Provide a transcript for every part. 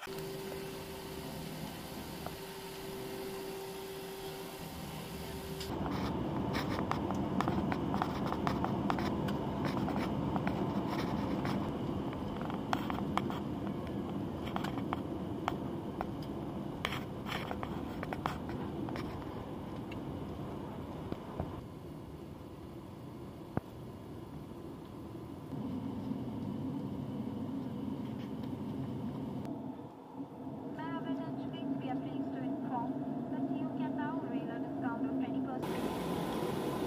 Marathon Street, we are pleased to inform that you can now avail a discount of 20%.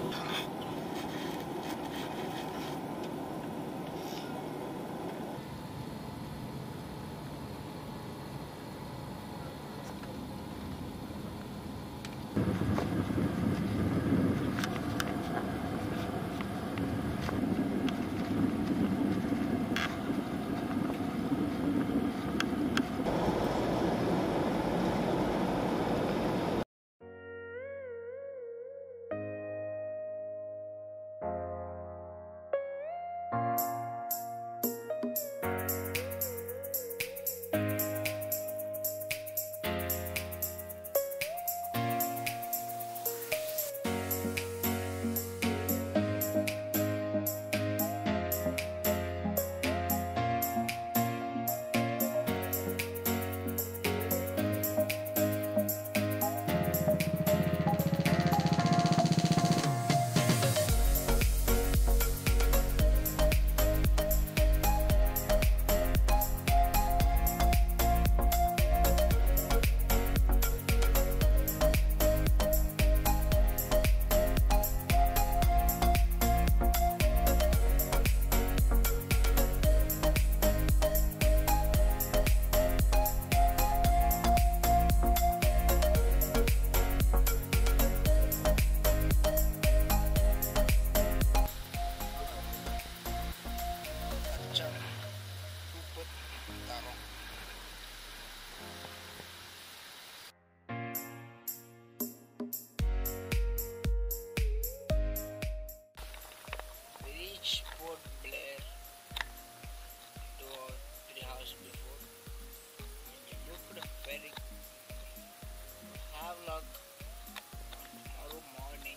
Kacang, rumput, tarong. We reached Port Blair two or three hours before. And we booked a ferry. Have luck tomorrow morning.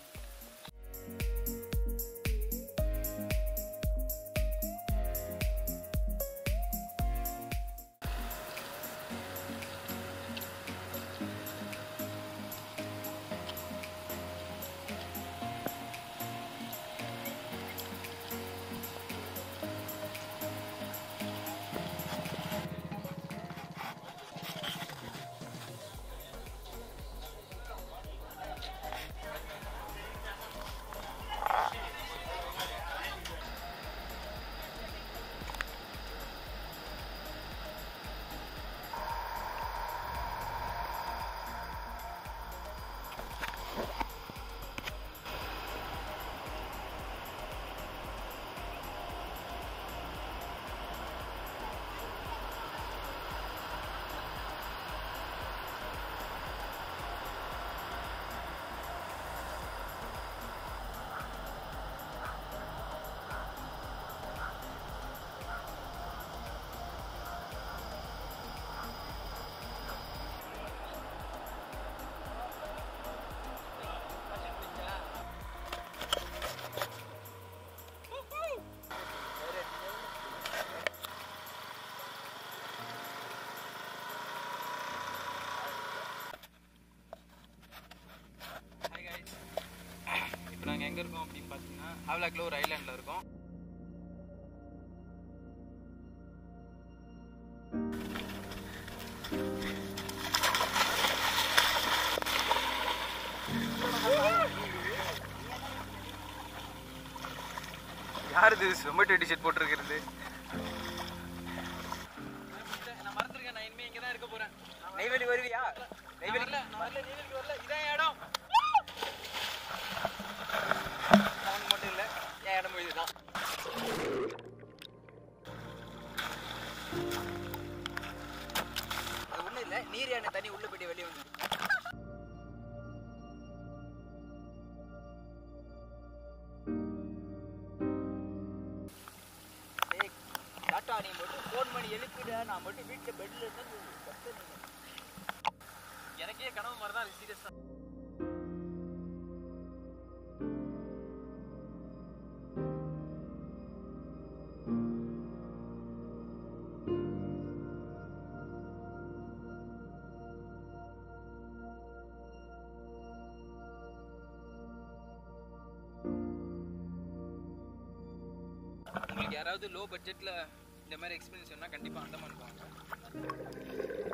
Hi guys இப்போ நாங்கள் எங்கே இருக்கோம் அப்படின்னு பார்த்தீங்கன்னா ஹாவ்லாக்ல ஒரு ஐலாண்டில் இருக்கோம் யார் இது சொமேட்டோ டிஷர்ட் போட்டிருக்கிறது நான் மறந்துருக்கேன் நான் இனிமேல் இங்கே தான் இருக்க போகிறேன் நெய்வேலி வருவியா நெய்வேலி வரல நான் வரல நெய்வேலிக்கு வரல இதான் இடம் அவனுக்கு மட்டும் இல்லை என் இடம் இதுதான் அது ஒன்றும் இல்லை நீர் யானை தண்ணி உள்ள போயிட்டு வெளியே வந்து ஏய் டாட்டா நீ மட்டும் ஃபோன் பண்ணி எழுப்புடா நான் மட்டும் வீட்டில் பெட்டில் இருந்தால் எனக்கே கனவு மாதிரி தான் சீரியஸா உங்களுக்கு யாராவது லோ பட்ஜெட்ல இந்த மாதிரி எக்ஸ்பீரியன்ஸ் வேணா கண்டிப்பா அந்தமான் போங்க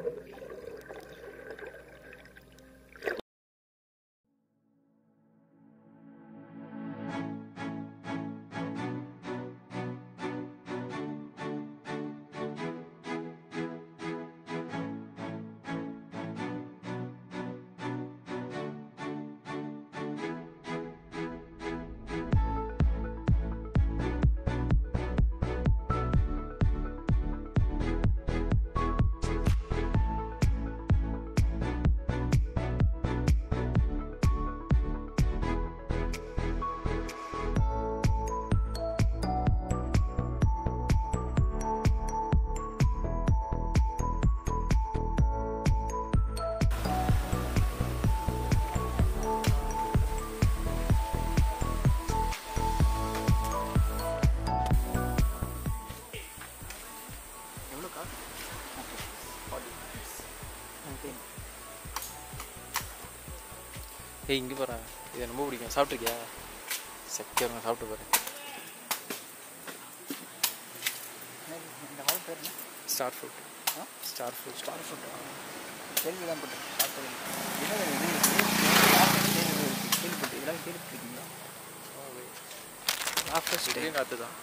எவ்வளோக்கா ஏய் இங்கே போகிறா இது ரொம்ப பிடிக்கும் சாப்பிட்ருக்கியா செக்கர் சாப்பிட்டு போகிறேன் இந்த ஹால் பேர் என்ன ஸ்டார் ஃப்ரூட் ஆ? ஸ்டார் ஃப்ரூட் ஸ்டார் ஃபுட் கேள்வி தான் போட்டேன் சாப்பிட்டது என்ன கேள்விப்பட்டு இதெல்லாம் கேள்விப்பட்டிருக்கீங்களா ஆஃபர்ஸ் இதுலேயும் காற்று தான்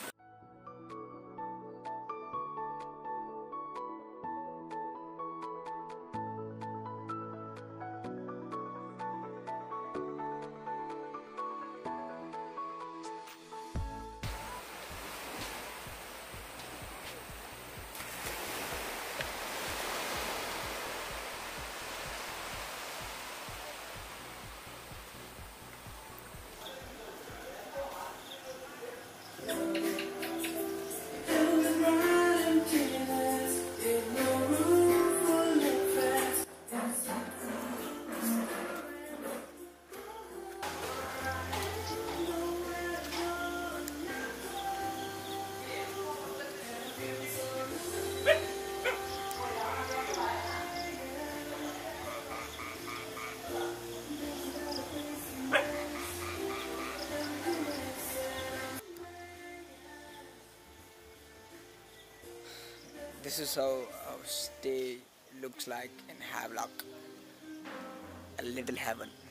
This is how our stay looks like in Havelock. A little heaven.